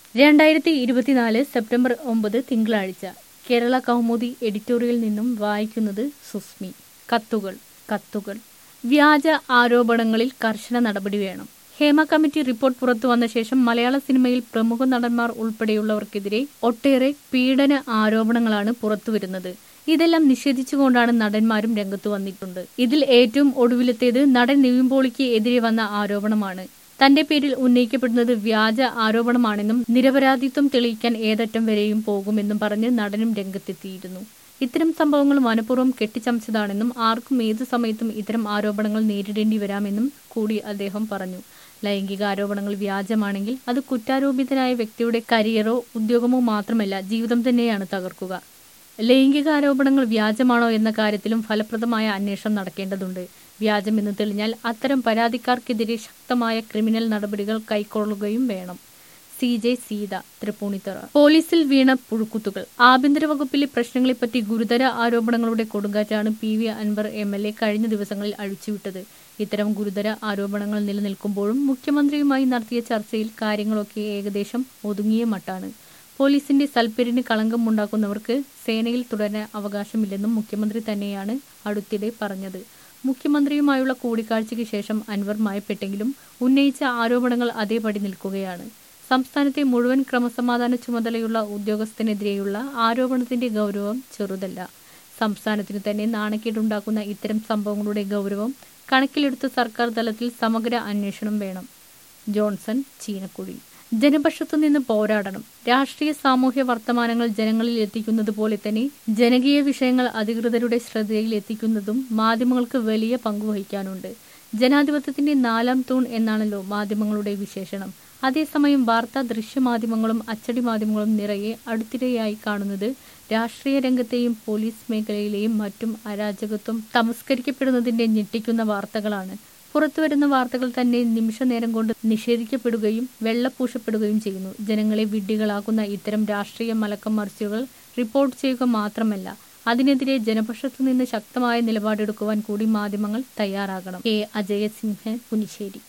രണ്ടായിരത്തി ഇരുപത്തിനാല് സെപ്റ്റംബർ ഒമ്പത് തിങ്കളാഴ്ച കേരള കൗമുദി എഡിറ്റോറിയൽ നിന്നും വായിക്കുന്നത് സുസ്മി കത്തുകൾ കത്തുകൾ വ്യാജ ആരോപണങ്ങളിൽ കർശന നടപടി വേണം ഹേമ കമ്മിറ്റി റിപ്പോർട്ട് പുറത്തു വന്ന ശേഷം മലയാള സിനിമയിൽ പ്രമുഖ നടന്മാർ ഉൾപ്പെടെയുള്ളവർക്കെതിരെ ഒട്ടേറെ പീഡന ആരോപണങ്ങളാണ് പുറത്തുവരുന്നത് ഇതെല്ലാം നിഷേധിച്ചുകൊണ്ടാണ് നടന്മാരും രംഗത്തു വന്നിട്ടുണ്ട് ഇതിൽ ഏറ്റവും ഒടുവിലത്തേത് നടൻ നിവിൻ പോളിക്ക് എതിരെ വന്ന ആരോപണമാണ് തന്റെ പേരിൽ ഉന്നയിക്കപ്പെടുന്നത് വ്യാജ ആരോപണമാണെന്നും നിരപരാധിത്വം തെളിയിക്കാൻ ഏതറ്റം വരെയും പോകുമെന്നും പറഞ്ഞ് നടനും രംഗത്തെത്തിയിരുന്നു ഇത്തരം സംഭവങ്ങൾ മനഃപൂർവ്വം കെട്ടിച്ചമച്ചതാണെന്നും ആർക്കും ഏതു സമയത്തും ഇത്തരം ആരോപണങ്ങൾ നേരിടേണ്ടി വരാമെന്നും കൂടി അദ്ദേഹം പറഞ്ഞു ലൈംഗിക ആരോപണങ്ങൾ വ്യാജമാണെങ്കിൽ അത് കുറ്റാരോപിതനായ വ്യക്തിയുടെ കരിയറോ ഉദ്യോഗമോ മാത്രമല്ല ജീവിതം തന്നെയാണ് തകർക്കുക ലൈംഗിക ആരോപണങ്ങൾ വ്യാജമാണോ എന്ന കാര്യത്തിലും ഫലപ്രദമായ അന്വേഷണം നടക്കേണ്ടതുണ്ട് വ്യാജമെന്ന് തെളിഞ്ഞാൽ അത്തരം പരാതിക്കാർക്കെതിരെ ശക്തമായ ക്രിമിനൽ നടപടികൾ കൈക്കൊള്ളുകയും വേണം സി ജെ സീത തൃപ്പൂണിത്തറ പോലീസിൽ വീണ പുഴുക്കുത്തുകൾ ആഭ്യന്തര വകുപ്പിലെ പ്രശ്നങ്ങളെപ്പറ്റി ഗുരുതര ആരോപണങ്ങളുടെ കൊടുങ്കാറ്റാണ് P V Anvar M L A കഴിഞ്ഞ ദിവസങ്ങളിൽ അഴിച്ചുവിട്ടത് ഇത്തരം ഗുരുതര ആരോപണങ്ങൾ നിലനിൽക്കുമ്പോഴും മുഖ്യമന്ത്രിയുമായി നടത്തിയ ചർച്ചയിൽ കാര്യങ്ങളൊക്കെ ഏകദേശം ഒതുങ്ങിയ മട്ടാണ് പോലീസിന്റെ സൽപ്പേരിന് കളങ്കമുണ്ടാക്കുന്നവർക്ക് സേനയിൽ തുടരാൻ അവകാശമില്ലെന്നും മുഖ്യമന്ത്രി തന്നെയാണ് അടുത്തിടെ പറഞ്ഞത് മുഖ്യമന്ത്രിയുമായുള്ള കൂടിക്കാഴ്ചയ്ക്ക് ശേഷം അൻവർ മയപ്പെട്ടെങ്കിലും ഉന്നയിച്ച ആരോപണങ്ങൾ അതേപടി നിൽക്കുകയാണ് സംസ്ഥാനത്തെ മുഴുവൻ ക്രമസമാധാന ചുമതലയുള്ള ഉദ്യോഗസ്ഥനെതിരെയുള്ള ആരോപണത്തിന്റെ ഗൗരവം ചെറുതല്ല സംസ്ഥാനത്തിന് തന്നെ നാണക്കേടുണ്ടാക്കുന്ന ഇത്തരം സംഭവങ്ങളുടെ ഗൗരവം കണക്കിലെടുത്ത് സർക്കാർ തലത്തിൽ സമഗ്ര അന്വേഷണം വേണം ജോൺസൺ ചീനക്കുഴി ജനപക്ഷത്തു നിന്ന് പോരാടണം രാഷ്ട്രീയ സാമൂഹ്യ വർത്തമാനങ്ങൾ ജനങ്ങളിൽ എത്തിക്കുന്നത് പോലെ തന്നെ ജനകീയ വിഷയങ്ങൾ അധികൃതരുടെ ശ്രദ്ധയിൽ എത്തിക്കുന്നതും മാധ്യമങ്ങൾക്ക് വലിയ പങ്കുവഹിക്കാനുണ്ട് ജനാധിപത്യത്തിന്റെ നാലാം തൂൺ എന്നാണല്ലോ മാധ്യമങ്ങളുടെ വിശേഷണം അതേസമയം വാർത്താ ദൃശ്യമാധ്യമങ്ങളും അച്ചടി മാധ്യമങ്ങളും നിറയെ അടുത്തിടെയായി കാണുന്നത് രാഷ്ട്രീയ രംഗത്തെയും പോലീസ് മേഖലയിലെയും മറ്റും അരാജകത്വം തമസ്കരിക്കപ്പെടുന്നതിന്റെ ഞെട്ടിക്കുന്ന വാർത്തകളാണ് പുറത്തുവരുന്ന വാർത്തകൾ തന്നെ നിമിഷ നേരം കൊണ്ട് നിഷേധിക്കപ്പെടുകയും വെള്ളപൂശപ്പെടുകയും ചെയ്യുന്നു ജനങ്ങളെ വിഡ്ഢികളാക്കുന്ന ഇത്തരം രാഷ്ട്രീയ മലക്കം മറിച്ചുകൾ റിപ്പോർട്ട് ചെയ്യുക മാത്രമല്ല അതിനെതിരെ ജനപക്ഷത്തു നിന്ന് ശക്തമായ നിലപാടെടുക്കുവാൻ കൂടി മാധ്യമങ്ങൾ തയ്യാറാകണം കെ അജയസിംഹൻ പുനിശ്ശേരി